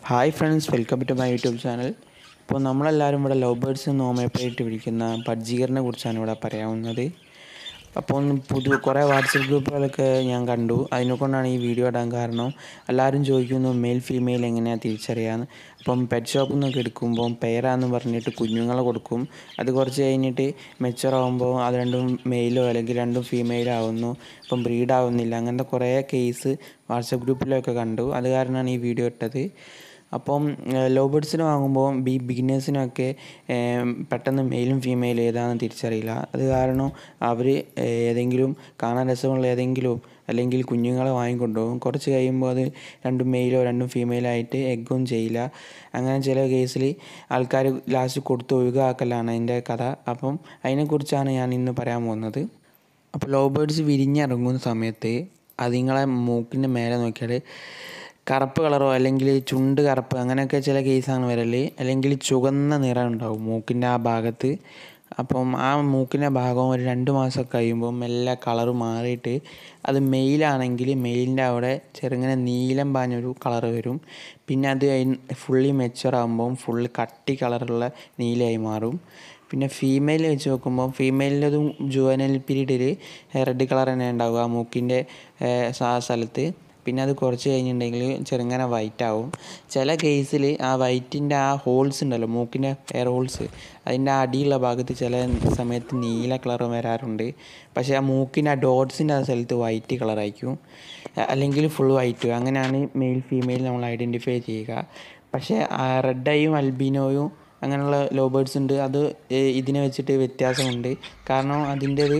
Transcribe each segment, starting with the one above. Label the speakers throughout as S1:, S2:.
S1: hi friends welcome to my YouTube channel ഇപ്പോൾ നമ്മളെല്ലാവരും ഇവിടെ ലവ് ബേർഡ്സ് എന്ന് ഓമയപ്പായിട്ട് വിളിക്കുന്ന പഡ്ജീകറിനെ കുറിച്ചാണ് ഇവിടെ പറയാവുന്നത് അപ്പോൾ പുതു കുറേ വാട്സപ്പ് ഗ്രൂപ്പുകളൊക്കെ ഞാൻ കണ്ടു അതിനെ കൊണ്ടാണ് ഈ വീഡിയോ ഇടാൻ കാരണം എല്ലാവരും ചോദിക്കുന്നു മെയിൽ ഫീമെയിൽ എങ്ങനെയാണ് തിരിച്ചറിയാന്ന് അപ്പം പെറ്റ് ഷോപ്പിൽ നിന്നൊക്കെ എടുക്കുമ്പോൾ പേരാന്ന് പറഞ്ഞിട്ട് കുഞ്ഞുങ്ങളെ കൊടുക്കും അത് കുറച്ച് കഴിഞ്ഞിട്ട് മെച്ചുവർ ആകുമ്പോൾ അത് രണ്ടും മെയിലോ അല്ലെങ്കിൽ രണ്ടും ഫീമെയിലോ ആവുന്നു അപ്പം ബ്രീഡ് ആവുന്നില്ല അങ്ങനത്തെ കുറേ കേസ് വാട്സപ്പ് ഗ്രൂപ്പിലൊക്കെ കണ്ടു അത് കാരണമാണ് ഈ വീഡിയോ ഇട്ടത് അപ്പം ലവ് ബേർഡ്സിന് വാങ്ങുമ്പോൾ ബി ബിഗിനേഴ്സിനൊക്കെ പെട്ടെന്ന് മെയിലും ഫീമെയിലും ഏതാണെന്ന് തിരിച്ചറിയില്ല അത് കാരണം അവർ ഏതെങ്കിലും കാണാൻ രസമുള്ള ഏതെങ്കിലും അല്ലെങ്കിൽ കുഞ്ഞുങ്ങളെ വാങ്ങിക്കൊണ്ടുപോകും കുറച്ച് കഴിയുമ്പോൾ അത് രണ്ടും മെയിലോ രണ്ടും ഫീമെയിലോ ആയിട്ട് എഗ്ഗും ചെയ്യില്ല അങ്ങനെ ചില കേസിൽ ആൾക്കാർ ലാസ്റ്റ് കൊടുത്ത് ഒഴിവാക്കലാണ് അതിൻ്റെ കഥ അപ്പം അതിനെക്കുറിച്ചാണ് ഞാൻ ഇന്ന് പറയാൻ പോകുന്നത് അപ്പോൾ ലവ് ബേർഡ്സ് വിരിഞ്ഞിറങ്ങുന്ന സമയത്ത് അതുങ്ങളെ മൂക്കിൻ്റെ മേലെ നോക്കിയാൽ കറുപ്പ് കളറോ അല്ലെങ്കിൽ ചുണ്ട് കറുപ്പ് അങ്ങനെയൊക്കെ ചില കേസാണ് വരൽ അല്ലെങ്കിൽ ചുവന്ന നിറം ഉണ്ടാവും മൂക്കിൻ്റെ ആ ഭാഗത്ത് അപ്പം ആ മൂക്കിൻ്റെ ഭാഗം ഒരു രണ്ട് മാസം കഴിയുമ്പോൾ മെല്ലെ കളറ് മാറിയിട്ട് അത് മെയിലാണെങ്കിൽ മെയിലിൻ്റെ അവിടെ ചെറുങ്ങനെ നീലം പാഞ്ഞൊരു കളറ് വരും പിന്നെ അത് ഫുള്ളി മെച്ചുവർ ആകുമ്പം ഫുള്ള് കട്ടി കളറുള്ള നീലയായി മാറും പിന്നെ ഫീമെയിൽ വെച്ച് നോക്കുമ്പോൾ ഫീമെയിലിൻ്റെതും ജുവനൽ പീരീഡിൽ റെഡ് കളർ തന്നെ ഉണ്ടാവുക ആ മൂക്കിൻ്റെ ആ സ്ഥലത്ത് പിന്നെ അത് കുറച്ച് കഴിഞ്ഞിട്ടുണ്ടെങ്കിൽ ചെറുങ്ങനെ വൈറ്റ് ആവും ചില കേസിൽ ആ വൈറ്റിൻ്റെ ആ ഹോൾസ് ഉണ്ടല്ലോ മൂക്കിൻ്റെ എയർ ഹോൾസ് അതിൻ്റെ അടിയുള്ള ഭാഗത്ത് ചില സമയത്ത് നീല കളർ വരാറുണ്ട് പക്ഷേ ആ മൂക്കിൻ്റെ ആ ഡോട്ട്സിൻ്റെ ആ സ്ഥലത്ത് വൈറ്റ് കളറായിരിക്കും അല്ലെങ്കിൽ ഫുൾ വൈറ്റ് അങ്ങനെയാണ് മെയിൽ ഫീമെയിൽ നമ്മൾ ഐഡൻറ്റിഫൈ ചെയ്യുക പക്ഷേ റെഡ് ഐയും അൽബിനോയും അങ്ങനെയുള്ള ലോ ബേർഡ്സ് ഉണ്ട് അത് ഇതിനെ വെച്ചിട്ട് വ്യത്യാസമുണ്ട് കാരണം അതിൻ്റേത്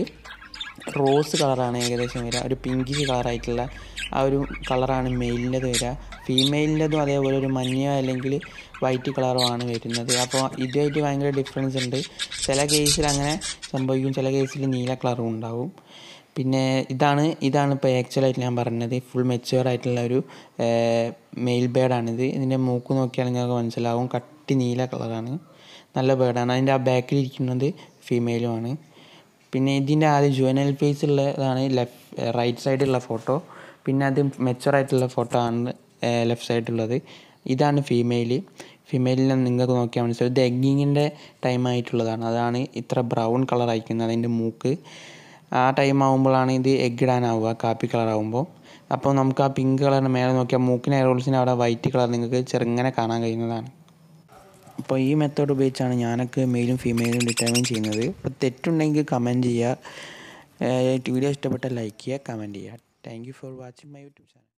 S1: റോസ് കളറാണ് ഏകദേശം വരിക ഒരു പിങ്കിഷ് കളറായിട്ടുള്ള ആ ഒരു കളറാണ് മെയിലിൻ്റെത് വരിക ഫീമെയിലിൻ്റെതും അതേപോലെ ഒരു മഞ്ഞ അല്ലെങ്കിൽ വൈറ്റ് കളറോ ആണ് വരുന്നത് അപ്പോൾ ഇതുമായിട്ട് ഭയങ്കര ഡിഫറൻസ് ഉണ്ട് ചില കേസിൽ അങ്ങനെ സംഭവിക്കും ചില കേസിൽ നീല കളറും ഉണ്ടാവും പിന്നെ ഇതാണ് ഇതാണ് ഇപ്പോൾ ആക്ച്വലായിട്ട് ഞാൻ പറഞ്ഞത് ഫുൾ മെച്ചുവർ ആയിട്ടുള്ള ഒരു മെയിൽ ബേർഡാണിത് ഇതിൻ്റെ മൂക്ക് നോക്കിയാണെങ്കിൽ നിങ്ങൾക്ക് മനസ്സിലാവും കട്ടി നീല കളറാണ് നല്ല ബേർഡാണ് അതിൻ്റെ ആ ബാക്കിൽ ഇരിക്കുന്നത് ഫീമെയിലുമാണ് പിന്നെ ഇതിൻ്റെ ആദ്യം ജുവനൽ ഫേസ് ഉള്ളതാണ് ലെഫ്റ്റ് റൈറ്റ് സൈഡിലുള്ള ഫോട്ടോ പിന്നെ അത് മെച്ചുവർ ആയിട്ടുള്ള ഫോട്ടോ ആണ് ലെഫ്റ്റ് സൈഡിലുള്ളത് ഇതാണ് ഫീമെയിൽ ഫീമെയിലിനെ നിങ്ങൾക്ക് നോക്കിയാൽ മനസ്സിലാവും ഇത് എഗ്ഗിങ്ങിൻ്റെ ടൈം ആയിട്ടുള്ളതാണ് അതാണ് ഇത്ര ബ്രൗൺ കളർ അയക്കുന്നത് അതിൻ്റെ മൂക്ക് ആ ടൈം ആകുമ്പോഴാണ് ഇത് എഗ് ഇടാനാവുക കാപ്പി കളർ ആകുമ്പോൾ അപ്പോൾ നമുക്ക് ആ പിങ്ക് കളറിന് മേലെ നോക്കിയാൽ മൂക്കിന് എയറോൾസിന് അവിടെ വൈറ്റ് കളർ നിങ്ങൾക്ക് ചെറുങ്ങനെ കാണാൻ കഴിയുന്നതാണ് അപ്പോൾ ഈ മെത്തേഡ് ഉപയോഗിച്ചാണ് ഞാനൊക്കെ മെയിലും ഫീമെയിലും ഡിറ്റർമിൻ ചെയ്യുന്നത് അപ്പോൾ തെറ്റുണ്ടെങ്കിൽ കമൻറ്റ് ചെയ്യുക വീഡിയോ ഇഷ്ടപ്പെട്ടാൽ ലൈക്ക് ചെയ്യുക കമൻറ്റ് ചെയ്യുക thank you for watching my YouTube channel